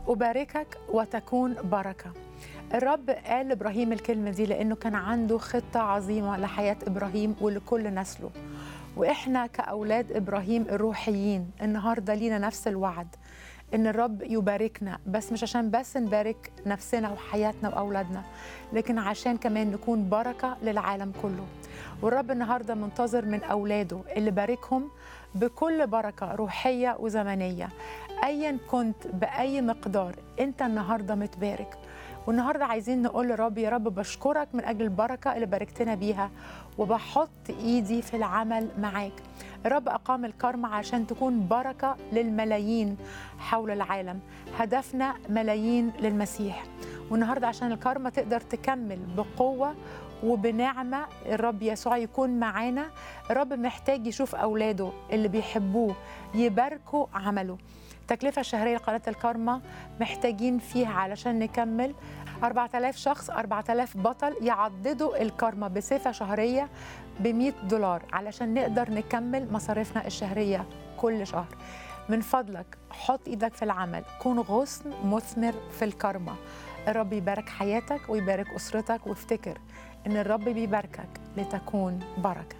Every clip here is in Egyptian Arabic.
أباركك وتكون بركة الرب قال لإبراهيم الكلمة دي لأنه كان عنده خطة عظيمة لحياة إبراهيم ولكل نسله وإحنا كأولاد إبراهيم الروحيين النهاردة لينا نفس الوعد إن الرب يباركنا بس مش عشان بس نبارك نفسنا وحياتنا وأولادنا لكن عشان كمان نكون بركة للعالم كله والرب النهاردة منتظر من أولاده اللي باركهم بكل بركة روحية وزمنية أيا كنت بأي مقدار أنت النهاردة متبارك والنهاردة عايزين نقول لرب يا رب بشكرك من أجل البركة اللي باركتنا بيها وبحط إيدي في العمل معاك الرب أقام الكرم عشان تكون بركة للملايين حول العالم هدفنا ملايين للمسيح والنهاردة عشان الكرمة تقدر تكمل بقوة وبنعمة الرب يسوع يكون معانا الرب محتاج يشوف أولاده اللي بيحبوه يباركوا عمله التكلفة الشهرية لقناة الكارما محتاجين فيها علشان نكمل 4000 شخص 4000 بطل يعضدوا الكارما بصفة شهرية ب 100 دولار علشان نقدر نكمل مصاريفنا الشهرية كل شهر من فضلك حط ايدك في العمل كون غصن مثمر في الكارما الرب يبارك حياتك ويبارك أسرتك وافتكر إن الرب بيباركك لتكون بركة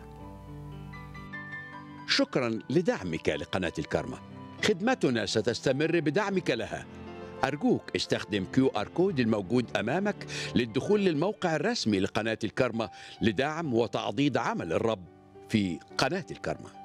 شكرا لدعمك لقناة الكرمة خدمتنا ستستمر بدعمك لها أرجوك استخدم كيو آر كود الموجود أمامك للدخول للموقع الرسمي لقناة الكرمة لدعم وتعضيد عمل الرب في قناة الكرمه